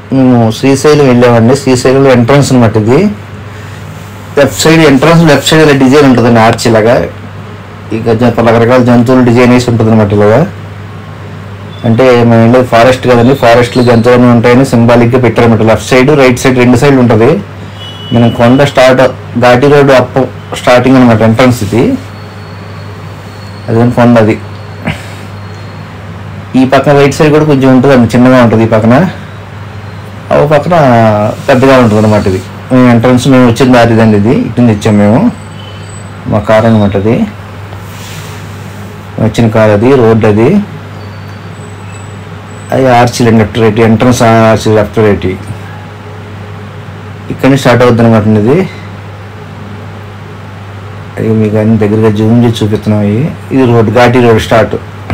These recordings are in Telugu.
మేము శ్రీశైలం వెళ్ళామండి శ్రీశైలం ఎంట్రన్స్ అనమాట ఇది left side entrance left side ఇలా డిజైన్ ఉంటుందండి ఆర్చ్ ఇలాగా ఇక జ- రకరకాల జంతువులు డిజైన్ వేసి ఉంటుంది అనమాట ఇలాగా అంటే మేము వెళ్ళేది ఫారెస్ట్ కదండి ఫారెస్ట్లో జంతువులు ఉంటాయని సింబాలిక్గా పెట్టారన్నమాట లెఫ్ట్ సైడ్ రైట్ సైడ్ రెండు సైడ్లు ఉంటుంది మనం కొండ స్టార్ట్ ఘాటి రోడ్డు అప్ స్టార్టింగ్ అనమాట ఎంట్రన్స్ ఇది అదే కొండ అది ఈ పక్కన రైట్ సైడ్ కూడా కొంచెం ఉంటుంది అండి చిన్నగా ఉంటుంది ఈ పక్కన ఓ పక్కన పెద్దగా ఉంటుంది అనమాట ఇది మేము ఎంట్రన్స్ మేము వచ్చిన దారి ఇదండి ఇది ఇటు నుంచి వచ్చాం మేము మా కార్ అనమాట అది వచ్చిన కార్ అది రోడ్ అది అది arch left right entrance arch left right ఇక్కడ నుంచి స్టార్ట్ అవుతుంది అనమాట ఇది అది మీకు అన్ని దగ్గరగా జూమ్ చేసి చూపిస్తున్నాం ఇవి ఇది రోడ్ ఘాటి రోడ్ స్టార్ట్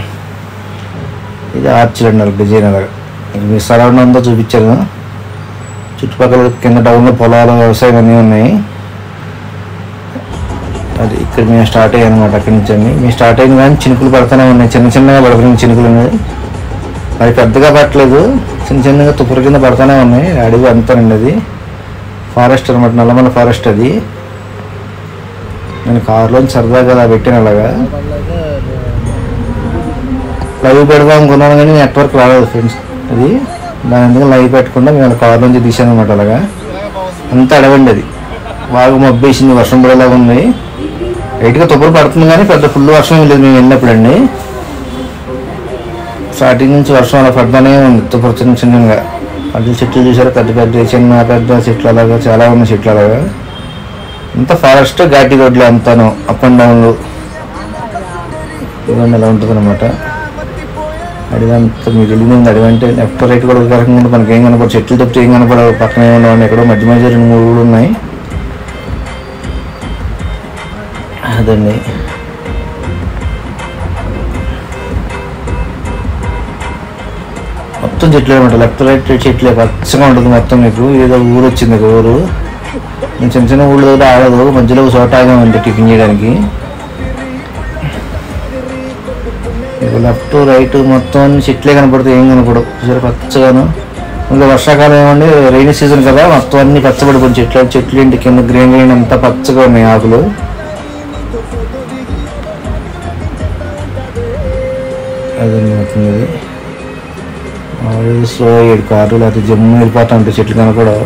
ఇది ఆర్చిల్ అన్నారు డిజైన్ అలాగా ఇది మీ సరౌండ్ అంతా చూపించాను చుట్టుపక్కల కింద టౌన్లో పొలాలు వ్యవసాయం అన్నీ ఉన్నాయి అది ఇక్కడ మేము స్టార్ట్ అయ్యాం అనమాట అక్కడి నుంచి అన్ని మేము స్టార్ట్ అయిన కానీ చినుకులు పడుతూనే ఉన్నాయి చిన్న చిన్నగా పడుతున్నాయి చినుకులు ఉన్నాయి మరి పెద్దగా పట్టలేదు చిన్న చిన్నగా తుప్పురు కింద పడుతూనే ఉన్నాయి అడవి అంతానండి అది ఫారెస్ట్ అనమాట నల్లమల్ల ఫారెస్ట్ అది నేను కారులో సరదాగా అలా పెట్టాను అలాగా లైవ్ పెడదాం అనుకున్నాను కానీ నెట్వర్క్ రాలేదు ఫ్రెండ్స్ అది దాని ఎందుకు లైవ్ పెట్టకుండా మేము కార్ నుంచి తీసాను అనమాట అలాగా అంతా అడవండి అది బాగా మబ్బేసింది వర్షం పడేలాగా ఉంది లైట్గా తుప్పరు పడుతుంది కానీ పెద్ద ఫుల్ వర్షం ఏం లేదు మేము వెళ్ళినప్పుడు అండి స్టార్టింగ్ నుంచి వర్షం అలా పడతానే ఉంది తుప్పరు చిన్న చిన్నగా అడ్డు చెట్లు చూసారా పెద్ద పెద్ద చిన్న పెద్ద చెట్లు అలాగా చాలా ఉన్నాయి చెట్లు అలాగా అంతా ఫారెస్ట్ ఘాటి రోడ్లు అంతాను అప్ అండ్ డౌన్లు ఇవన్నీ ఇలా ఉంటుంది అనమాట అడిగంతా మీకు వెళ్ళింది అడిగి అంటే లెఫ్ట్ రైట్ కూడా ఒక రకంగా ఉంటుంది మనకి ఏం కనపడదు చెట్లు తప్పితే ఏం కనపడవు పక్కన ఏమన్నా ఉన్నాయి ఎక్కడో మధ్య మధ్య రెండు మూడు ఊళ్ళు ఉన్నాయి అదండి మొత్తం చెట్లే అనమాట లెఫ్ట్ రైట్ చెట్లే పచ్చగా ఉంటుంది మొత్తం మీకు ఏదో ఊరు వచ్చింది ఒక ఊరు నేను చిన్న చిన్న ఊళ్ళో దగ్గర ఆగదు మధ్యలో ఒక చోట ఆగామండి టిఫిన్ చేయడానికి మీకు లెఫ్ట్ రైట్ మొత్తం అన్ని చెట్లే కనపడతాయి ఏం కనపడవు చూసారు పచ్చగాను ఇంకా వర్షాకాలం ఏమండి రైనీ సీజన్ కదా మొత్తం అన్ని పచ్చబడిపోయి చెట్లు చెట్లు ఇంటి కింద గ్రీన్ గ్రీన్ అంతా పచ్చగా ఉన్నాయి ఆకులు అదండి మొత్తం ఇది స్లో ఏడు కారు లేకపోతే జమ్ము వెళ్ళిపోతా ఉంటాయి చెట్లు కనపడవు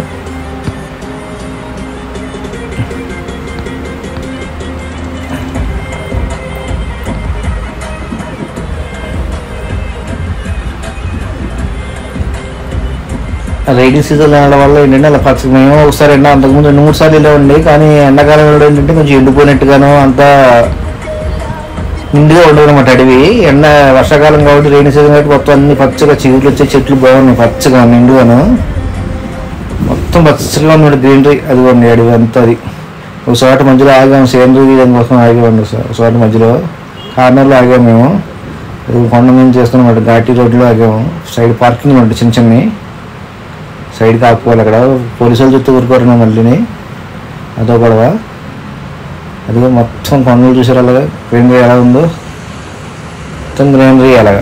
రైడింగ్ సీజన్ వెళ్ళడం వల్ల ఏంటంటే అలా పచ్చ మేము ఒకసారి ఎండ అంతకుముందు రెండు మూడు సార్లు వెళ్ళామండి కానీ ఎండాకాలం వెళ్ళడం ఏంటంటే కొంచెం ఎండిపోయినట్టుగాను అంతా నిండుగా ఉండదు అనమాట అడవి ఎండ వర్షాకాలం కాబట్టి రైనీ సీజన్ కాబట్టి మొత్తం అన్ని పచ్చగా చిగురు వచ్చే చెట్లు బాగున్నాయి పచ్చగా నిండుగాను మొత్తం పచ్చగా ఉంది గ్రీనరీ అది ఉంది అడవి అంతా అది ఒక చోట మధ్యలో ఆగాం సేంద్రీయ తీయడం కోసం ఆగామండి ఒక చోట మధ్యలో కార్నర్లో ఆగాము మేము అది కొండ మీద చేస్తున్నాం ఘాటి రోడ్లో ఆగాము సైడ్ పార్కింగ్ ఉంటుంది చిన్న చిన్నవి సైడ్కి ఆపుకోవాలి అక్కడ పోలీసులు చుట్టూ ఊరుకోరు మళ్ళీని అదో గొడవ అదిగో మొత్తం కొండలు చూసారు అలాగా గ్రీనరీ ఎలా ఉందో మొత్తం గ్రీనరీ అలాగా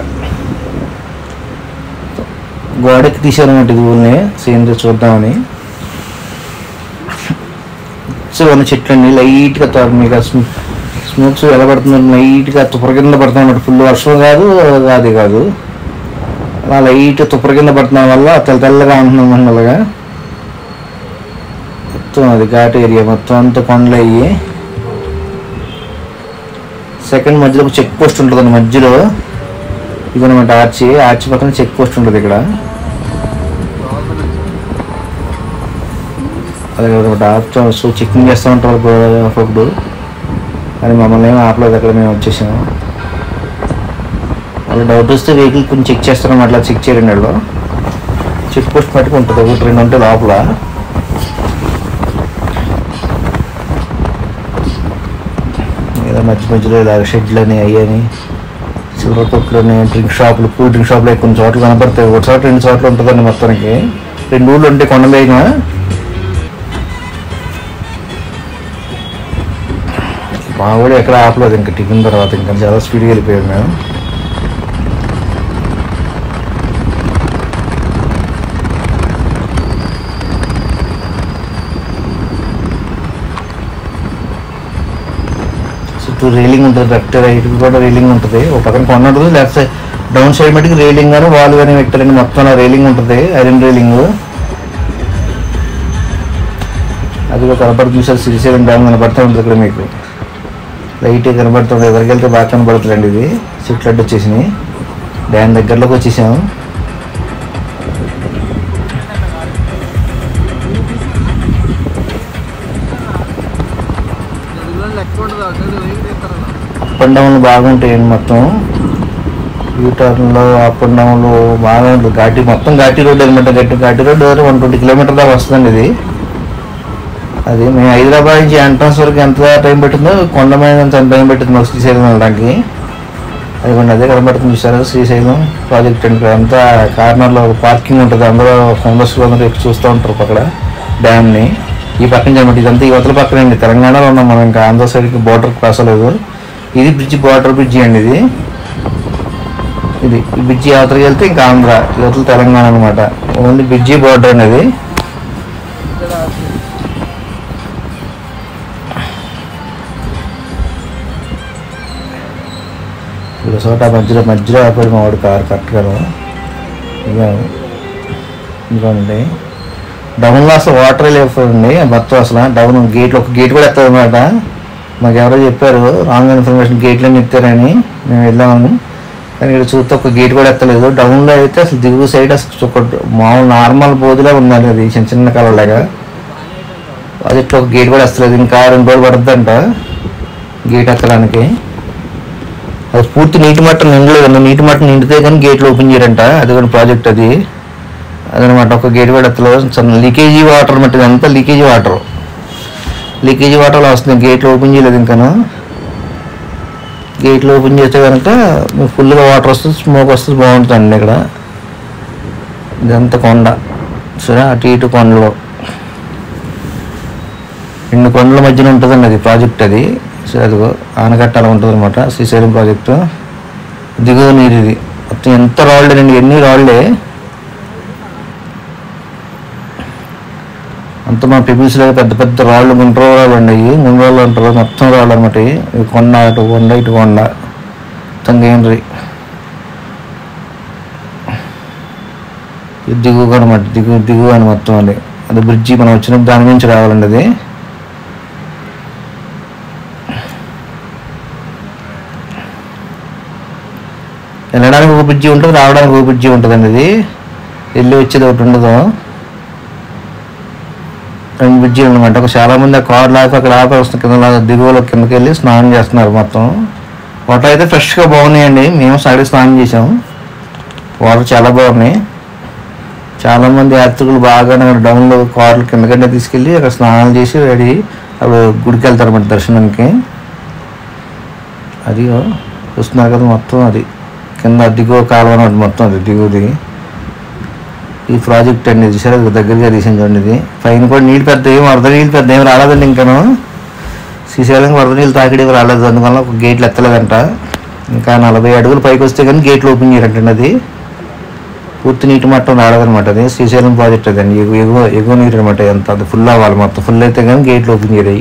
గోడకి తీసారన్నమాట ఇది ఊరిని సీనరీ చూద్దామని సో ఉన్న చెట్లు అండి లైట్గా తో- మీకు స్మోక్స్ ఎలా పడుతుంది లైట్గా తుప్పర కింద పడుతుంది అన్నమాట ఫుల్ వర్షం కాదు అది కాదు అలా లైట్ తుప్పర కింద పడుతున్న వల్ల తెల్ల తెల్లగా ఉంటున్నాం మనం అలాగా మొత్తం అది ఘాట్ ఏరియా మొత్తం అంతా కొండలు అయ్యి సెకండ్ మధ్యలో ఒక చెక్ పోస్ట్ ఉంటుంది మధ్యలో ఇదనమాట ఆర్చి ఆర్చి పక్కన చెక్ పోస్ట్ ఉంటుంది ఇక్కడ అదే ఒకటి ఆపుతాం సో చెకింగ్ చేస్తూ ఉంటారు అప్పుడు కానీ మమ్మల్ని ఏమి ఆపలేదు అక్కడ మేము వచ్చేసాము వాళ్ళు డౌట్ వస్తే వెహికల్ కొంచెం చెక్ చేస్తాం అట్లా చెక్ చేయండి వాళ్ళు చెక్ పోస్ట్ మట్టుకు ఉంటుంది ఒకటి రెండు ఉంటాయి లోపల ఏదో మధ్య మధ్యలో ఇలా షెడ్లు అని అయ్యని సిల్వర్ కొట్లు అని డ్రింక్ షాపులు కూల్ డ్రింక్ షాపులు కొన్ని చోట్ల కనపడతాయి ఒక చోట రెండు చోట్ల ఉంటుందండి మొత్తానికి రెండు ఊళ్ళు ఉంటాయి కొండలేగా మా కూడా ఎక్కడ ఆపలేదు ఇంకా టిఫిన్ తర్వాత ఇంకా చాలా స్పీడ్గా వెళ్ళిపోయాడు మేము ఇటు రైలింగ్ ఉంటుంది లెఫ్ట్ రైట్ కూడా రైలింగ్ ఉంటుంది ఒక పక్కన కొండ ఉంటుంది లెఫ్ట్ సైడ్ డౌన్ సైడ్ మటుకు రైలింగ్ కానీ వాల్ కానీ పెట్టారండి మొత్తం రైలింగ్ ఉంటుంది ఐరన్ రైలింగ్ అది కూడా కనపడి చూసారు శ్రీశైలం డ్యామ్ కనపడుతూ ఉంటుంది ఇక్కడ మీకు లైట్ కనబడుతుంది ఎదురుకి వెళ్తే బాగా కనబడుతుందండి ఇది చెట్లు అడ్డు వచ్చేసినాయి డ్యామ్ దగ్గరలోకి వచ్చేసాము లెక్క ఉండదు అటు రైలు తీస్తారన్న అప్ అండ్ డౌన్లు బాగుంటాయండి మొత్తం యూ టర్న్లో అప్ అండ్ డౌన్లు బాగా ఉంటుంది ఘాటి మొత్తం ఘాటి రోడ్ అనమాట గట్టి ఘాటి రోడ్ వన్ ట్వంటీ కిలోమీటర్ దాకా వస్తుందండి ఇది అది మేము హైదరాబాద్ నుంచి ఎంట్రన్స్ వరకు ఎంత టైం పెట్టిందో కొండ మీద ఎంత టైం పెట్టింది మాకు శ్రీశైలం వెళ్ళడానికి అది కొన్ని అదే కనబడుతుంది చూసారా శ్రీశైలం ప్రాజెక్ట్ అండి అంతా కార్నర్లో పార్కింగ్ ఉంటుంది అందరూ హోమ్లెస్ అందరూ ఎక్కువ చూస్తూ ఉంటారు అక్కడ డ్యామ్ని ఈ పక్కన అనమాట ఇదంతా యువతల పక్కన అండి తెలంగాణలో ఉన్నాం మనం ఇంకా ఆంధ్ర సైడ్కి బోర్డర్ క్రాస్ అవ్వలేదు ఇది బ్రిడ్జి బార్డర్ బ్రిడ్జి అండి ఇది ఇది ఈ బ్రిడ్జి అవతలకి వెళ్తే ఇంకా ఆంధ్ర యువతల తెలంగాణ అనమాట ఓన్లీ బ్రిడ్జి బార్డర్ అనేది ఇక్కడ ఇక్కడ చోట మధ్యలో మధ్యలో ఆపాడు మా వాడు కారు కరెక్ట్గాను ఇక ఇదిగోండి డౌన్లో అసలు వాటర్ లేకపోయింది మొత్తం అసలు డౌన్ గేట్లు ఒక గేట్ కూడా ఎత్తదు అనమాట మాకు ఎవరో చెప్పారు రాంగ్ ఇన్ఫర్మేషన్ గేట్లన్నీ ఎత్తారని మేము వెళ్ళాము కానీ ఇక్కడ చూస్తే ఒక గేట్ కూడా ఎత్తలేదు డౌన్లో అయితే అసలు దిగువ సైడ్ అసలు ఒక మామూలు నార్మల్ బోధులా ఉందండి అది చిన్న చిన్న కలర్లాగా అది ఇట్లా ఒక గేట్ కూడా వస్తలేదు ఇంకా రెండు రోజులు పడుతుందంట గేట్ ఎత్తడానికి అది పూర్తి నీటి మట్టం నిండలేదు నీటి మట్టం నిండితే కానీ గేట్లు ఓపెన్ చేయరంట అది కూడా ప్రాజెక్ట్ అది అదనమాట ఒక గేట్ కూడా ఎత్తలేదు లీకేజీ వాటర్ మట్టి అంతా లీకేజీ వాటర్ లీకేజీ వాటర్లో వస్తుంది గేట్లు ఓపెన్ చేయలేదు ఇంకాను గేట్లు ఓపెన్ చేస్తే కనుక మీకు ఫుల్గా వాటర్ వస్తుంది స్మోక్ వస్తుంది బాగుంటుందండి ఇక్కడ ఇదంతా కొండ సరే అటు ఇటు కొండలో రెండు కొండల మధ్యన ఉంటుందండి అది ప్రాజెక్ట్ అది సరే అదిగో ఆనకట్ట అలా ఉంటుంది అనమాట శ్రీశైలం ప్రాజెక్టు దిగువ నీరు ఇది మొత్తం ఎంత రాళ్ళేనండి ఎన్ని రాళ్ళే అంత మా పిబిల్స్లో పెద్ద పెద్ద రాళ్ళు గుండ్ర రాళ్ళు ఉన్నాయి గుండ్రాళ్ళు అంటారు మొత్తం రాళ్ళు అనమాట ఇవి. ఇవి కొండ అటు కొండ ఇటు కొండ మొత్తం గ్రీనరీ ఇది దిగువ అనమాట దిగు దిగువ అని మొత్తం అది అది బ్రిడ్జి మనం వచ్చినప్పుడు దాని నుంచి రావాలండి అది వెళ్ళడానికి ఒక బ్రిడ్జి ఉంటుంది రావడానికి ఒక బ్రిడ్జి ఉంటుందండి ఇది వెళ్ళి వచ్చేది ఒకటి ఉండదు రెండు బ్రిడ్జీలు అనమాట ఒక చాలా మంది ఆ కార్ లాగా అక్కడ ఆపి వస్తుంది కింద లాగా దిగువలో కిందకి వెళ్ళి స్నానం చేస్తున్నారు మొత్తం వాటర్ అయితే ఫ్రెష్గా బాగున్నాయండి మేము సైడ్ స్నానం చేసాము వాటర్ చాలా బాగున్నాయి చాలా మంది యాత్రికులు బాగా డౌన్లో కార్లు కిందకంటే తీసుకెళ్ళి అక్కడ స్నానాలు చేసి రెడీ అప్పుడు గుడికి వెళ్తారు అన్నమాట దర్శనానికి అది చూస్తున్నారు కదా మొత్తం అది కింద దిగువ కాలువ అన్నమాట మొత్తం అది దిగువది ఈ ప్రాజెక్ట్ అండి ఇది సరే దగ్గరగా తీసాను చూడండి ఇది పైన కూడా నీళ్ళు పెద్ద ఏం వరద నీళ్ళు పెద్ద ఏం రాలేదండి ఇంకాను శ్రీశైలం వరద నీళ్ళు తాకిడి రాలేదు అందువల్ల ఒక గేట్లు ఎత్తలేదంట ఇంకా నలభై అడుగులు పైకి వస్తే కానీ గేట్లు ఓపెన్ చేయరంటండి అది పూర్తి నీటి మట్టం రాలేదనమాట అది శ్రీశైలం ప్రాజెక్ట్ అదండి ఎగువ ఎగువ ఎగువ నీరు అనమాట ఎంత అది ఫుల్ అవ్వాలి మొత్తం ఫుల్ అయితే కానీ గేట్లు ఓపెన్ చేయరాయి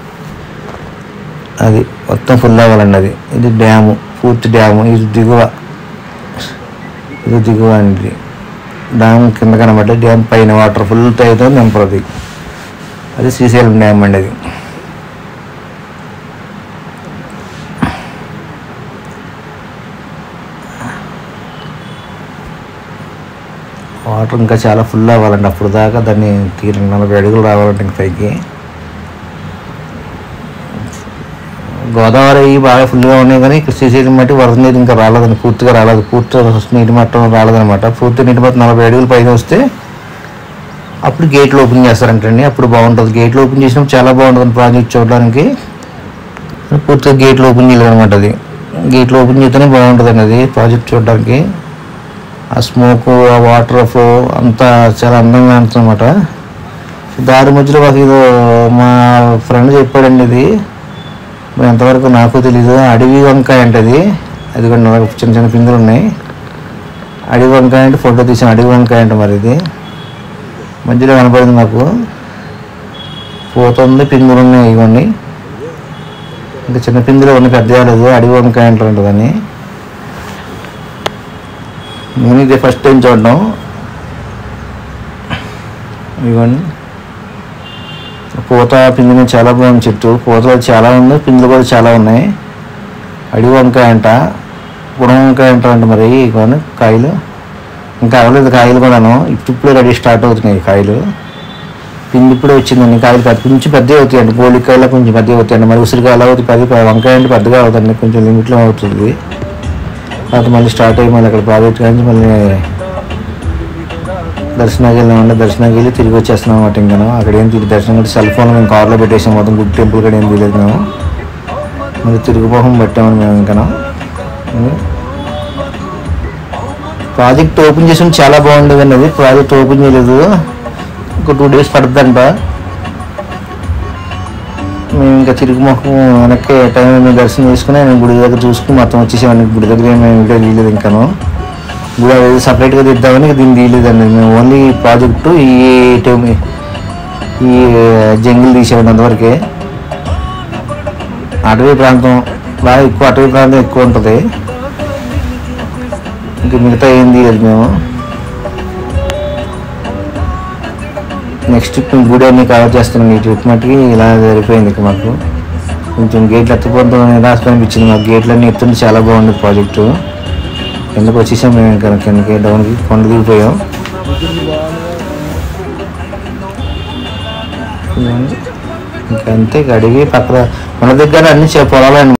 అది మొత్తం ఫుల్ అవ్వాలండి అది ఇది డ్యాము పూర్తి డ్యాము ఇది దిగువ ఇది దిగువ అండి డ్యామ్ కింద కనబడ్డ డ్యామ్ పైన వాటర్ ఫుల్ అయితే నింపరది అది శ్రీశైలం డ్యామ్ అండి అది వాటర్ ఇంకా చాలా ఫుల్ అవ్వాలండి అప్పుడు దాకా దాన్ని తీర నలభై అడుగులు రావాలంటే ఇంక పైకి గోదావరి అవి బాగా ఫుల్గా ఉన్నాయి కానీ ఇక్కడ శ్రీశైలం మట్టి వరద నీరు ఇంకా రాలేదండి పూర్తిగా రాలేదు పూర్తి నీటి మట్టం రాలేదనమాట పూర్తి నీటి మట్టం నలభై అడుగులు పైన వస్తే అప్పుడు గేట్లు ఓపెన్ చేస్తారంటండి అప్పుడు బాగుంటుంది గేట్లు ఓపెన్ చేసినప్పుడు చాలా బాగుంటుంది ప్రాజెక్ట్ చూడడానికి పూర్తిగా గేట్లు ఓపెన్ చేయలేదు అనమాట అది గేట్లు ఓపెన్ చేస్తేనే బాగుంటుందండి అది ప్రాజెక్ట్ చూడడానికి ఆ స్మోక్ ఆ వాటర్ ఫ్లో అంతా చాలా అందంగా ఉంటుంది అనమాట దారి మధ్యలో మాకు ఏదో మా ఫ్రెండ్ చెప్పాడండి ఇది మరి ఎంతవరకు నాకు తెలీదు అడవి వంకాయ అంటే అది అది కూడా నాకు చిన్న చిన్న పిందులు ఉన్నాయి అడవి వంకాయ అంటే ఫోటో తీసిన అడవి వంకాయ అంటే మరి ఇది మధ్యలో కనపడింది నాకు పోతుంది పిందులు ఉన్నాయి ఇవన్నీ ఇంకా చిన్న పిందులో ఉన్న పెద్ద లేదు అడవి వంకాయ అంటారు దాన్ని నేను ఇదే ఫస్ట్ టైం చూడడం ఇవన్నీ పూత పిండి మీద చాలా బాగుంది చెట్టు పూతలు చాలా ఉంది పిందులు కూడా చాలా ఉన్నాయి అడవి వంకాయ అంట గుడం వంకాయ అంటారంట మరి ఇవన్నీ కాయలు ఇంకా అవ్వలేదు కాయలు కూడాను ఇప్పుడు ఇప్పుడే రెడీ స్టార్ట్ అవుతున్నాయి ఈ కాయలు పిండి ఇప్పుడే వచ్చిందండి కాయలు పెద్ద కొంచెం పెద్దవి అవుతాయండి గోళికాయలు కొంచెం పెద్దవి అవుతాయండి మరి ఉసిరికాయలు అవుతాయి పెద్ద వంకాయ అంటే పెద్దగా అవుతుంది కొంచెం లిమిట్లో అవుతుంది తర్వాత మళ్ళీ స్టార్ట్ అయ్యి మళ్ళీ అక్కడ ప్రాజెక్ట్ కానీ మళ్ళీ దర్శనానికి వెళ్ళామంటే దర్శనానికి వెళ్ళి తిరిగి వచ్చేస్తున్నాం అన్నమాట ఇంకా అక్కడ ఏం తిరిగి దర్శనం కూడా సెల్ ఫోన్ మేము కార్లో పెట్టేసాం మొత్తం గుడ్ టెంపుల్ కూడా ఏం తెలియదు మేము మరి తిరుగుపోహం పెట్టామని మేము ఇంకా ప్రాజెక్ట్ ఓపెన్ చేసి ఉంటే చాలా బాగుండేదండి అది ప్రాజెక్ట్ ఓపెన్ చేయలేదు ఒక టూ డేస్ పడుతుందంట మేము ఇంకా తిరిగి మొహం వెనక్కి టైం మేము దర్శనం చేసుకుని నేను గుడి దగ్గర చూసుకుని మొత్తం వచ్చేసామండి గుడి దగ్గర ఏం మేము వీడియో తీయలేదు ఇంకాను గుడి అనేది సపరేట్గా తీద్దామని దీన్ని తీయలేదండి మేము ఓన్లీ ప్రాజెక్టు ఈ టైం ఈ జంగిల్ తీసేవాడి అంతవరకే అటవీ ప్రాంతం బాగా ఎక్కువ అటవీ ప్రాంతం ఎక్కువ ఉంటుంది ఇంకా మిగతా ఏం తీయలేదు మేము నెక్స్ట్ ట్రిప్ గుడి అన్ని కవర్ చేస్తున్నాం ఈ ట్రిప్ మట్టుకి ఇలా జరిగిపోయింది ఇక మాకు కొంచెం గేట్లు ఎత్తపోతే నిరాశ అనిపించింది మాకు గేట్లన్నీ ఎత్తుంటే చాలా బాగుంది ప్రాజెక్టు కిందకు వచ్చేసాం మేము ఇంకా కిందకి డౌన్కి కొండ దిగిపోయాం ఇంకా అంతే ఇక అడిగి పక్కన మన దగ్గర అన్ని చే- పొలాలు